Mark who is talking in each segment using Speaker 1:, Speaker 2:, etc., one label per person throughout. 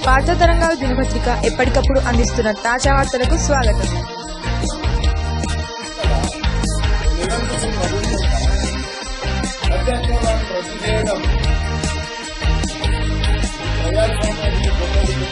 Speaker 1: వార్తా తరంగాలు దినపత్రిక ఎప్పటికప్పుడు అందిస్తున్న తాజా వార్తలకు స్వాగతం
Speaker 2: నిరంకుశం ప్రభుత్వం ప్రజాస్వామ్యాన్ని రద్దు చేయడం ప్రజాస్వామ్యాన్ని గొప్పది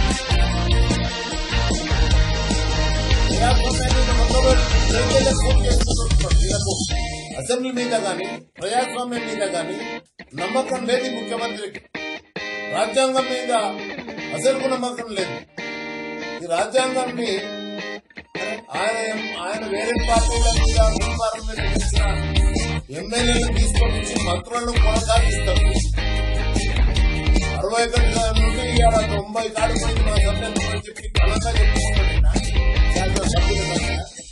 Speaker 2: ప్రజాస్వామ్యాన్ని మొత్తం ప్రజలకు ఫోన్ చేస్తున్నారు వీళ్ళకు అసెంబ్లీ మీద కానీ ప్రజాస్వామ్యం మీద కానీ నమ్మకం లేదు ఈ ముఖ్యమంత్రికి రాజ్యాంగం మీద అసలు నమ్మకం లేదు ఈ రాజ్యాంగాన్ని ఆయన ఆయన వేరే పార్టీల మీద వ్యాపారం మీద గెలిచిన ఎమ్మెల్యేలు తీసుకొని వచ్చి మంత్రులను కొనసాగిస్తారు అరవై గంటల నుండి ఇవాళ తొంభై కాడు పోయింది మా సభ్యులు అని చెప్పి కళగా చెప్పుకుంటున్నా శాసనసభ్యుల దగ్గర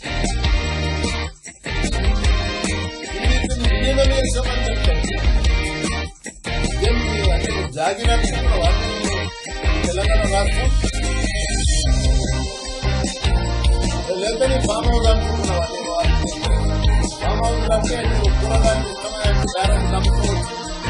Speaker 2: వీటిని విలీనం చేసామని చెప్తారు ఇదేంటి అంటే జాగిరనుకున్న వాళ్ళు తెలంగాణ రాష్ట్రం లేదని ఫామ్ హౌస్ అనుకుంటున్నావా ఫామ్ హౌస్ అంటే నువ్వు కూరగాయలు ఇష్టమైన పేరెంట్స్ నమ్ముకోవచ్చు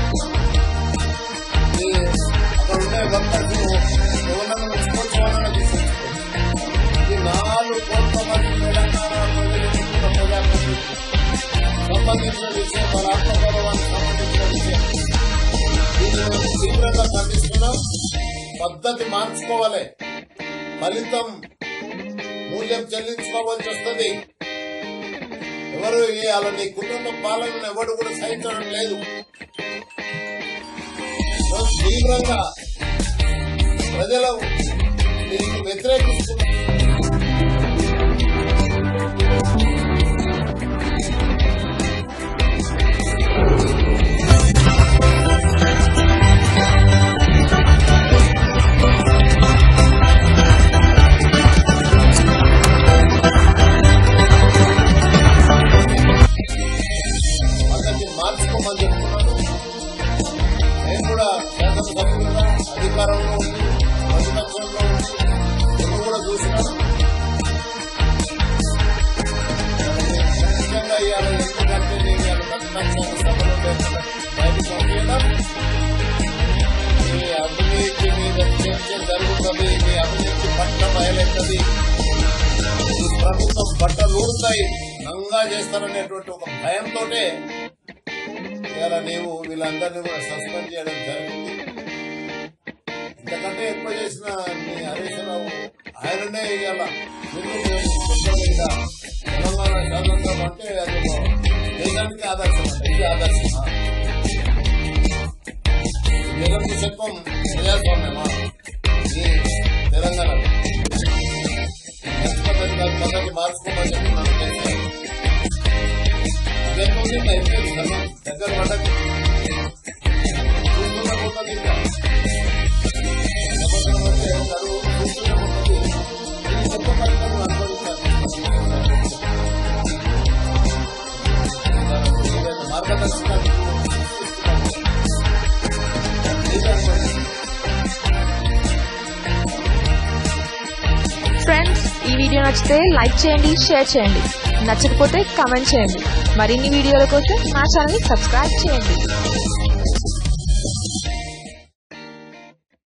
Speaker 2: ఈ అక్కడ ఉండే వర్కర్స్ ఎవరన్నా మెచ్చుకోవచ్చు వాళ్ళని తీసుకొచ్చుకోవచ్చు ఈ నాలుగు కోట్ల మంది తెలంగాణ ప్రజలు ప్రజాప్రతినిధులు సంబంధించిన విషయం వాళ్ళ ఆత్మగౌరవానికి సంబంధించిన విషయం దీన్ని మేము తీవ్రంగా ఖండిస్తున్నాం పద్ధతి మార్చుకోవాలి ఫలితం మూల్యం చెల్లించుకోవాల్సి వస్తుంది ఎవరు ఇవాళ నీ కుటుంబ పాలనను ఎవరు కూడా సహించడం లేదు ఈరోజు తీవ్రంగా ప్రజలు దీనికి వ్యతిరేకిస్తున్నారు పద్ధతి మార్చుకోమని చెప్తున్నాను నేను కూడా శాసనసభ్యులుగా అధికారంలో ఉండి ప్రతిపక్షంలో ఉండి నేను కూడా చూసినాను ముఖ్యంగా ఇవాళ ఎందుకంటే నేను ఇవాళ ప్రతిపక్షాన్ని సభలో లేకుండా బయటకు పంపించడం మీ అవినీతి మీద చర్చ జరుగుతుంది మీ అవినీతి పట్ల బయలెత్తది ఈ ప్రభుత్వం బట్టలు ఊరుతాయి నంగా చేస్తారనేటువంటి ఒక భయంతోనే ఇలా నీవు వీళ్ళందరినీ కూడా సస్పెండ్ చేయడం జరిగింది ఇంతకంటే ఎక్కువ చేసిన మీ హరీష్ రావు ఆయననే ఇవాళ తెలంగాణ శాసనం అంటే అది ఒక దేశానికి ఆదర్శం అంటే ఇది ఆదర్శమా నిరంకుశత్వం ప్రజాస్వామ్యమా ఈ తెలంగాణలో మంచి పద్ధతి కాదు పద్ధతి మార్చుకోమని చెప్తున్నాను జరుగుతుంది అయిపోయింది ధర్మం దగ్గర పడ్డది చూస్తున్న పోతుంది ఇంకా సంవత్సరం అంటే చదువు చూస్తున్న పోతుంది ఇది గొప్ప ఫలితం అనుభవించాలి మార్గదర్శకాలు
Speaker 1: ఫ్రెండ్స్ ఈ వీడియో నచ్చితే లైక్ చేయండి షేర్ చేయండి నచ్చకపోతే కామెంట్ చేయండి మరిన్ని వీడియోల కోసం మా ఛానల్ సబ్స్క్రైబ్ చేయండి